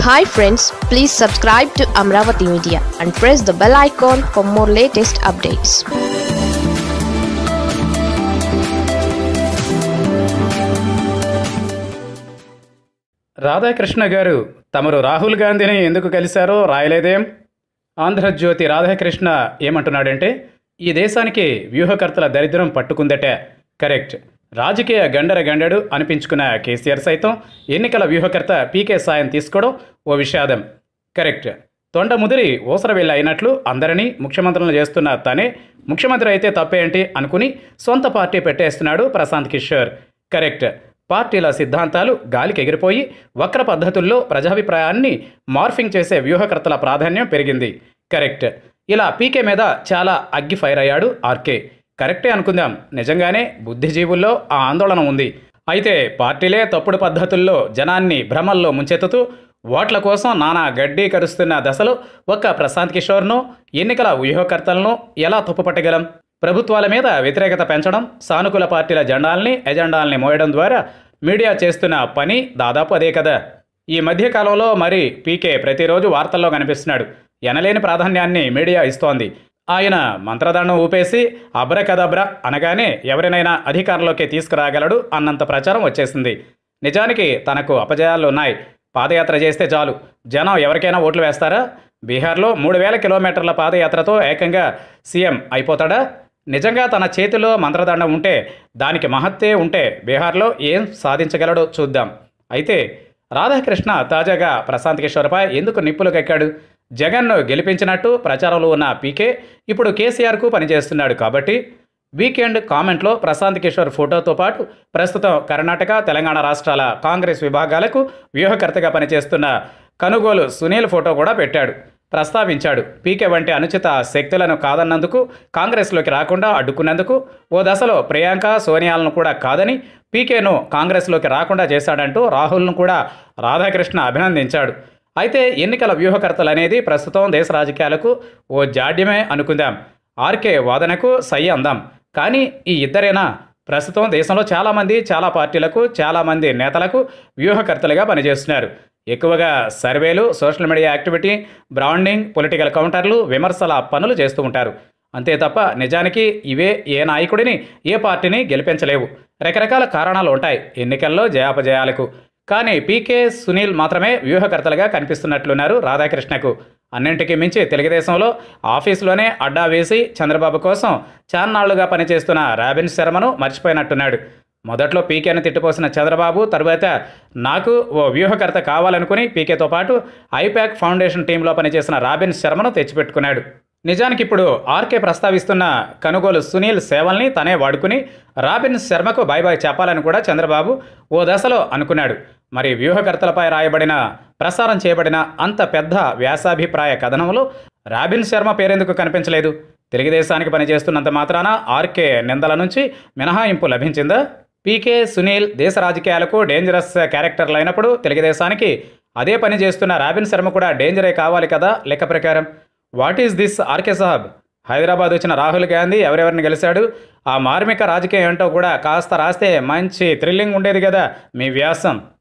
hi friends please subscribe to Amaravati media and press the bell icon for more latest updates Radhakrishna గారు తమరు రాహుల్ గాంధీని ఎందుకు కలిశారో రాయలేదేం ఆంధ్రజ్యోతి రాధాకృష్ణ ఏమంటున్నాడంటే ఈ దేశానికి వ్యూహకర్తల దరిద్రం పట్టుకుందట కరెక్ట్ రాజకీయ గండర గండడు అనిపించుకున్న కేసీఆర్ సైతం ఎన్నికల వ్యూహకర్త పీకే సాయం తీసుకోవడం ఓ విషాదం కరెక్ట్ తొండ ముదిరి ఊసరవెల్లి అయినట్లు అందరినీ ముఖ్యమంత్రులను చేస్తున్న తనే ముఖ్యమంత్రి అయితే తప్పేంటి అనుకుని సొంత పార్టీ పెట్టేస్తున్నాడు ప్రశాంత్ కిషోర్ కరెక్ట్ పార్టీల సిద్ధాంతాలు గాలికి ఎగిరిపోయి వక్ర పద్ధతుల్లో ప్రజాభిప్రాయాన్ని మార్ఫింగ్ చేసే వ్యూహకర్తల ప్రాధాన్యం పెరిగింది కరెక్ట్ ఇలా పీకే మీద చాలా అగ్గి ఫైర్ అయ్యాడు ఆర్కే కరెక్టే అనుకుందాం నిజంగానే బుద్ధిజీవుల్లో ఆ ఆందోళన ఉంది అయితే పార్టీలే తప్పుడు పద్ధతుల్లో జనాన్ని భ్రమల్లో ముంచెత్తుతూ ఓట్ల కోసం నానా గడ్డి కరుస్తున్న దశలో ఒక్క ప్రశాంత్ కిషోర్ను ఎన్నికల వ్యూహకర్తలను ఎలా తప్పుపట్టగలం ప్రభుత్వాల మీద వ్యతిరేకత పెంచడం సానుకూల పార్టీల జెండాల్ని ఎజెండాల్ని మోయడం ద్వారా మీడియా చేస్తున్న పని దాదాపు అదే కదా ఈ మధ్య కాలంలో మరి పీకే ప్రతిరోజు వార్తల్లో కనిపిస్తున్నాడు ఎనలేని ప్రాధాన్యాన్ని మీడియా ఇస్తోంది ఆయన మంత్రదండం ఊపేసి అబ్రకదబ్ర అనగానే ఎవరినైనా అధికారంలోకి తీసుకురాగలడు అన్నంత ప్రచారం వచ్చేసింది నిజానికి తనకు అపజయాలు ఉన్నాయి పాదయాత్ర చేస్తే చాలు జనం ఎవరికైనా ఓట్లు వేస్తారా బీహార్లో మూడు వేల కిలోమీటర్ల పాదయాత్రతో ఏకంగా సీఎం అయిపోతాడా నిజంగా తన చేతిలో మంత్రదండం ఉంటే దానికి మహత్తే ఉంటే బీహార్లో ఏం సాధించగలడో చూద్దాం అయితే రాధాకృష్ణ తాజాగా ప్రశాంత్ కిషోర్పై ఎందుకు నిప్పులు కక్కాడు జగన్ను గెలిపించినట్టు ప్రచారంలో ఉన్న పీకే ఇప్పుడు కేసీఆర్కు పనిచేస్తున్నాడు కాబట్టి వీకెండ్ కామెంట్లో ప్రశాంత్ కిషోర్ ఫోటోతో పాటు ప్రస్తుతం కర్ణాటక తెలంగాణ రాష్ట్రాల కాంగ్రెస్ విభాగాలకు వ్యూహకర్తగా పనిచేస్తున్న కనుగోలు సునీల్ ఫోటో కూడా పెట్టాడు ప్రస్తావించాడు పీకే వంటి అనుచిత శక్తులను కాదన్నందుకు కాంగ్రెస్లోకి రాకుండా అడ్డుకున్నందుకు ఓ దశలో ప్రియాంక సోనియాలను కూడా కాదని పీకేను కాంగ్రెస్లోకి రాకుండా చేశాడంటూ రాహుల్ను కూడా రాధాకృష్ణ అభినందించాడు అయితే ఎన్నికల వ్యూహకర్తలు అనేది ప్రస్తుతం దేశ రాజకీయాలకు ఓ జాడ్యమే అనుకుందాం ఆర్కే వాదనకు సై అందాం కానీ ఈ ఇద్దరేనా ప్రస్తుతం దేశంలో చాలామంది చాలా పార్టీలకు చాలామంది నేతలకు వ్యూహకర్తలుగా పనిచేస్తున్నారు ఎక్కువగా సర్వేలు social media activity branding political కౌంటర్లు విమర్శల పనులు చేస్తూ ఉంటారు అంతే తప్ప నిజానికి ఇవే ఏ నాయకుడిని ఏ పార్టీని గెలిపించలేవు రకరకాల కారణాలు ఉంటాయి ఎన్నికల్లో జయాపజయాలకు కానీ పీకే సునీల్ మాత్రమే వ్యూహకర్తలుగా కనిపిస్తున్నట్లున్నారు రాధాకృష్ణకు అన్నింటికీ మించి తెలుగుదేశంలో ఆఫీసులోనే అడ్డా వేసి చంద్రబాబు కోసం చాన్నాళ్లుగా పనిచేస్తున్న రాబిన్ శర్మను మర్చిపోయినట్టున్నాడు మొదట్లో పీకేను తిట్టిపోసిన చంద్రబాబు తరువాత నాకు ఓ వ్యూహకర్త కావాలనుకుని పీకేతో పాటు ఐపాక్ ఫౌండేషన్ టీంలో పనిచేసిన రాబిన్ శర్మను తెచ్చిపెట్టుకున్నాడు నిజానికి ఇప్పుడు ఆర్కే ప్రస్తావిస్తున్న కనుగోలు సునీల్ సేవల్ని తనే వాడుకుని రాబిన్ శర్మకు బాయ్ బాయ్ చెప్పాలని కూడా చంద్రబాబు ఓ దశలో అనుకున్నాడు మరి వ్యూహకర్తలపై రాయబడిన ప్రసారం చేయబడిన అంత పెద్ద వ్యాసాభిప్రాయ కథనంలో రాబిన్ శర్మ పేరెందుకు కనిపించలేదు తెలుగుదేశానికి పనిచేస్తున్నంత మాత్రాన ఆర్కే నిందల నుంచి మినహాయింపు లభించిందా పీకే సునీల్ దేశ రాజకీయాలకు డేంజరస్ క్యారెక్టర్లు అయినప్పుడు తెలుగుదేశానికి అదే పని చేస్తున్న రాబిన్ శర్మ కూడా డేంజరే కావాలి కదా లెక్క ప్రకారం వాట్ ఈస్ దిస్ ఆర్కే సాహబ్ హైదరాబాద్ వచ్చిన రాహుల్ గాంధీ ఎవరెవరిని గెలిచాడు ఆ మార్మిక రాజకీయం ఏంటో కూడా కాస్త రాస్తే మంచి థ్రిల్లింగ్ ఉండేది కదా మీ వ్యాసం